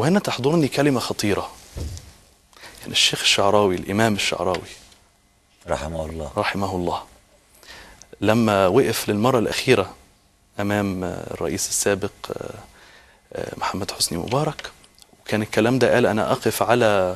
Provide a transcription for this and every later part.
وهنا تحضرني كلمة خطيرة يعني الشيخ الشعراوي الإمام الشعراوي رحمه الله رحمه الله لما وقف للمرة الأخيرة أمام الرئيس السابق محمد حسني مبارك وكان الكلام ده قال أنا أقف على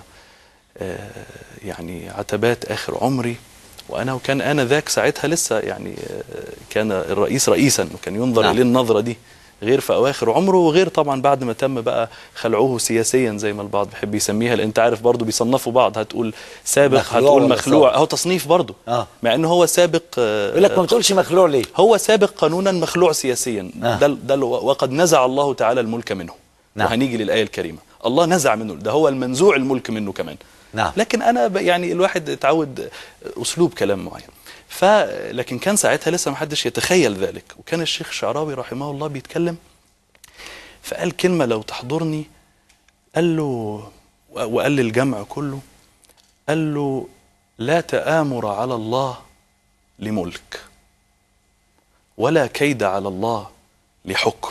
يعني عتبات آخر عمري وأنا وكان آنذاك ساعتها لسه يعني كان الرئيس رئيسا وكان ينظر نعم. إليه النظرة دي غير في أواخر عمره وغير طبعا بعد ما تم بقى خلعوه سياسيا زي ما البعض بيحب يسميها لأن أنت عارف برضه بيصنفوا بعض هتقول سابق مخلوع هتقول ولا مخلوع سابق؟ أهو تصنيف برضه آه. مع إن هو سابق آه، يقول لك ما بتقولش مخلوع ليه هو سابق قانونا مخلوع سياسيا آه. ده ده اللي- وقد نزع الله تعالى الملك منه نعم. وهنيجي للآية الكريمة الله نزع منه ده هو المنزوع الملك منه كمان نعم. لكن أنا ب- يعني الواحد اتعود أسلوب كلام معين ف لكن كان ساعتها لسه ما حدش يتخيل ذلك وكان الشيخ الشعراوي رحمه الله بيتكلم فقال كلمة لو تحضرني قال له وقال للجمع كله قال له لا تآمر على الله لملك ولا كيد على الله لحكم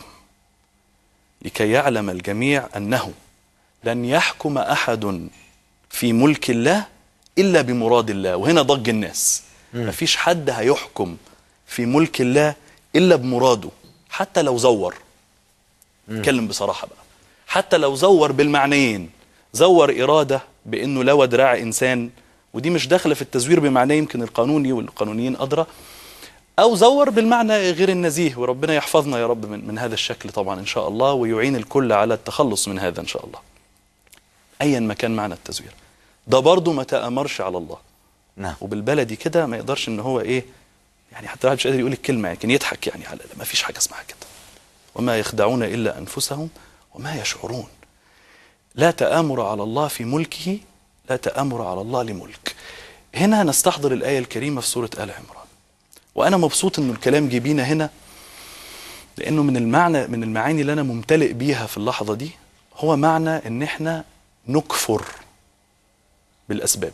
لكي يعلم الجميع أنه لن يحكم أحد في ملك الله إلا بمراد الله وهنا ضج الناس مفيش حد هيحكم في ملك الله إلا بمراده حتى لو زور اتكلم بصراحة بقى حتى لو زور بالمعنيين زور إرادة بأنه لو دراع إنسان ودي مش داخلة في التزوير بمعنى يمكن القانوني والقانونيين أدرى أو زور بالمعنى غير النزيه وربنا يحفظنا يا رب من, من هذا الشكل طبعا إن شاء الله ويعين الكل على التخلص من هذا إن شاء الله أيا ما كان معنى التزوير ده برضه ما تأمرش على الله نعم وبالبلدي كده ما يقدرش ان هو ايه يعني حتى الواحد مش قادر يقول الكلمه لكن يضحك يعني على ما فيش حاجه اسمها كده وما يخدعون الا انفسهم وما يشعرون لا تآمر على الله في ملكه لا تآمر على الله لملك هنا نستحضر الآية الكريمة في سورة آل عمران وأنا مبسوط إنه الكلام جه بينا هنا لأنه من المعنى من المعاني اللي أنا ممتلئ بيها في اللحظة دي هو معنى إن إحنا نكفر بالأسباب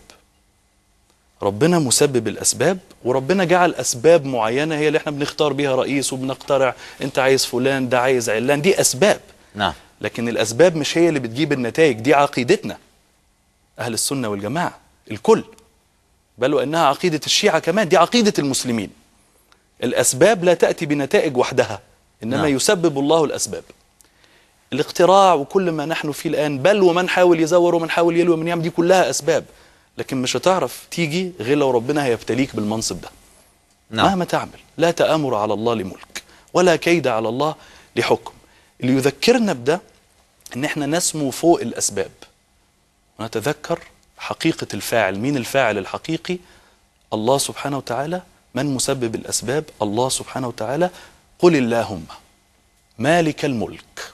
ربنا مسبب الأسباب وربنا جعل أسباب معينة هي اللي احنا بنختار بيها رئيس وبنخترع أنت عايز فلان ده عايز علان دي أسباب نعم لكن الأسباب مش هي اللي بتجيب النتائج دي عقيدتنا أهل السنة والجماعة الكل بل وإنها عقيدة الشيعة كمان دي عقيدة المسلمين الأسباب لا تأتي بنتائج وحدها إنما نعم. نعم. يسبب الله الأسباب الاختراع وكل ما نحن فيه الآن بل ومن حاول يزور ومن حاول يلوي ومن يعمل دي كلها أسباب لكن مش هتعرف تيجي غير لو ربنا هيبتليك بالمنصب ده نعم مهما تعمل لا تآمر على الله لملك ولا كيد على الله لحكم اللي يذكرنا بده ان احنا نسمو فوق الاسباب ونتذكر حقيقة الفاعل مين الفاعل الحقيقي الله سبحانه وتعالى من مسبب الأسباب الله سبحانه وتعالى قل اللهم مالك الملك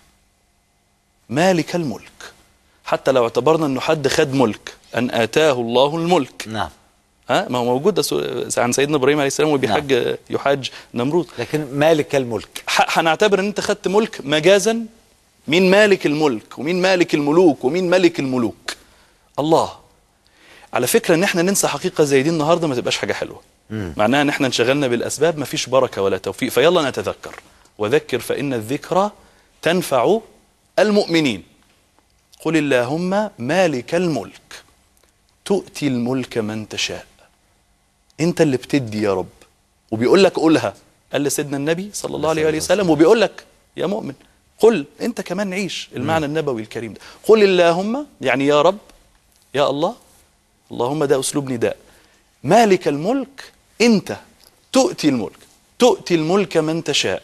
مالك الملك حتى لو اعتبرنا انه حد خد ملك ان اتاه الله الملك نعم ها ما هو موجود ده سو- عن سيدنا ابراهيم عليه السلام وبيحج يحاج نمرود لكن مالك الملك ح- هنعتبر ان انت خدت ملك مجازا مين مالك الملك ومين مالك الملوك ومين ملك الملوك الله على فكرة ان احنا ننسى حقيقة زي دي النهاردة ما تبقاش حاجة حلوة معناها ان احنا انشغلنا بالاسباب ما فيش بركة ولا توفيق فيلا نتذكر وذكر فان الذكرى تنفع المؤمنين قل اللهم مالك الملك تؤتي الملك من تشاء انت اللي بتدي يا رب وبيقول لك قولها قال لسيدنا النبي صلى الله عليه وآله وسلم وبيقول لك يا مؤمن قل انت كمان عيش المعنى النبوي الكريم ده قل اللهم يعني يا رب يا الله اللهم ده اسلوب نداء مالك الملك انت تؤتي الملك تؤتي الملك من تشاء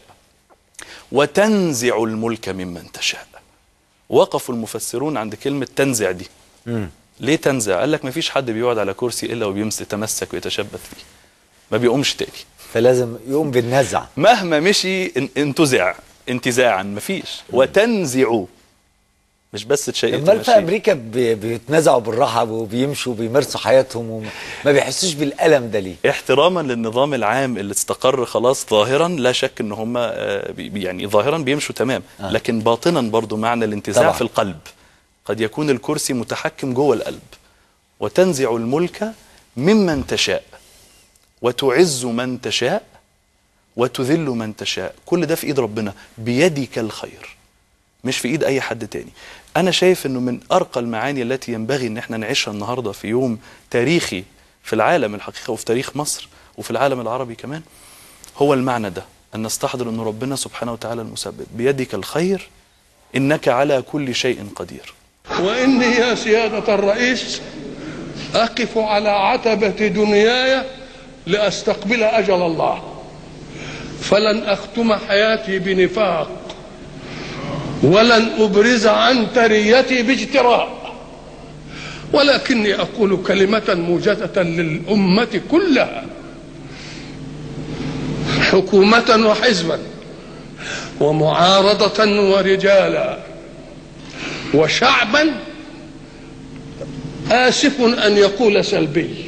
وتنزع الملك ممن تشاء وقفوا المفسرون عند كلمة تنزع دي مم. ليه تنزع قال لك ما فيش حد بيقعد على كرسي الا وبيمس يتمسك ويتشبث فيه ما بيقومش تاني فلازم يقوم بالنزع مهما مشي ان- انتزع انتزاعا مفيش وتنزع مش بس تشيء امال في امريكا بي- بيتنازعوا بالراحه وبيمشوا وبيمارسوا حياتهم وما ما بيحسوش بالالم ده ليه احتراما للنظام العام اللي استقر خلاص ظاهرا لا شك ان هم آه، بي- بي- يعني ظاهرا بيمشوا تمام آه. لكن باطنا برضو معنى الانتزاع طبعا. في القلب قد يكون الكرسي متحكم جوه القلب وتنزع الملك ممن تشاء وتعز من تشاء وتذل من تشاء كل ده في ايد ربنا بيدك الخير مش في ايد اي حد تاني انا شايف انه من ارقى المعاني التي ينبغي ان احنا نعيشها النهارده في يوم تاريخي في العالم الحقيقه وفي تاريخ مصر وفي العالم العربي كمان هو المعنى ده ان نستحضر ان ربنا سبحانه وتعالى المسبب بيدك الخير انك على كل شيء قدير وإني يا سيادة الرئيس أقف على عتبة دنياي لأستقبل أجل الله فلن أختم حياتي بنفاق ولن أبرز عن تريتي باجتراء ولكني أقول كلمة موجزة للأمة كلها حكومة وحزبا ومعارضة ورجالا وشعبا آسف أن يقول سلبي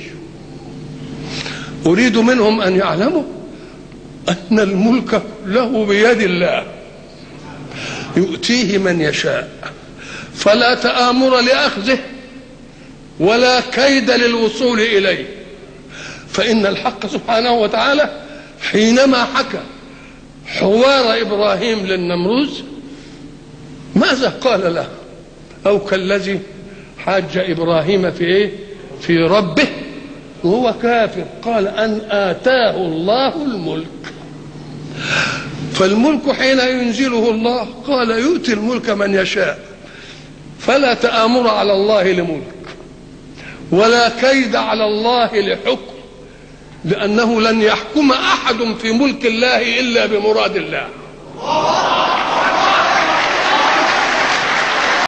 أريد منهم أن يعلموا أن الملك له بيد الله يؤتيه من يشاء فلا تآمر لأخذه ولا كيد للوصول إليه فإن الحق سبحانه وتعالى حينما حكى حوار إبراهيم للنمروز ماذا قال له أو كالذي حاج إبراهيم في إيه في ربه وهو كافر قال أن آتاه الله الملك فالملك حين ينزله الله قال يؤتي الملك من يشاء فلا تآمر على الله لملك ولا كيد على الله لحكم لأنه لن يحكم أحد في ملك الله إلا بمراد الله